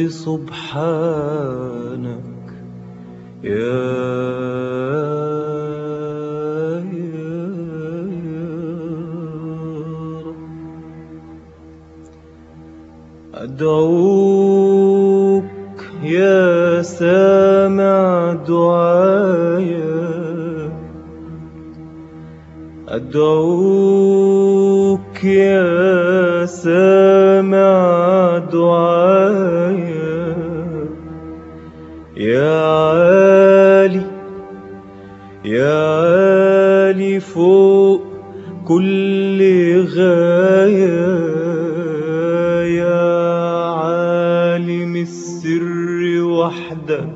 رب سبحانك يا رب أدعوك يا سامع دعايا أدعوك يا سامع دعايا يا عالي يا عالي فوق كل غاية يا عالم السر وحدك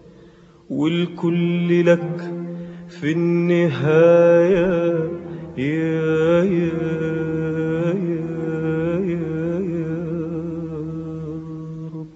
والكل لك في النهاية يا يا يا يا يا رب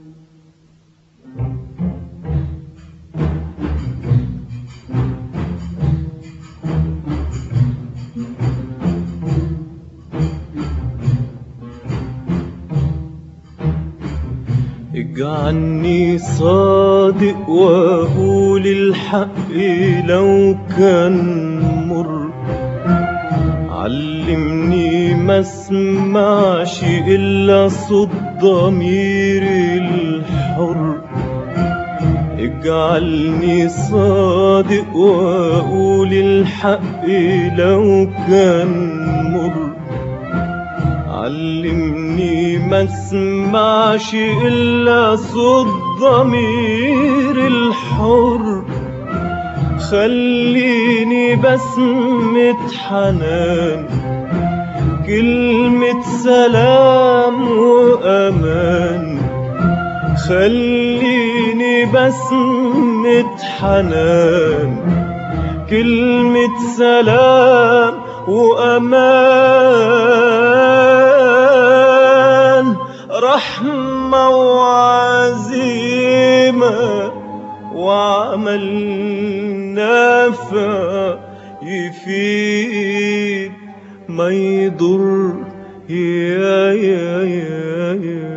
اجعلني صادق واقول الحق لو كان مر علمني ما اسمعش الا صوت ضميري الحر اجعلني صادق واقول الحق لو كان مر علمني ما اسمعش الا صوت ضمير الحر خليني بسمة حنان كلمة سلام وأمان خليني بسمة حنان كلمة سلام وأمان رحمة وعزيمة وعمل نافع يفيد ما يضر يا يا يا, يا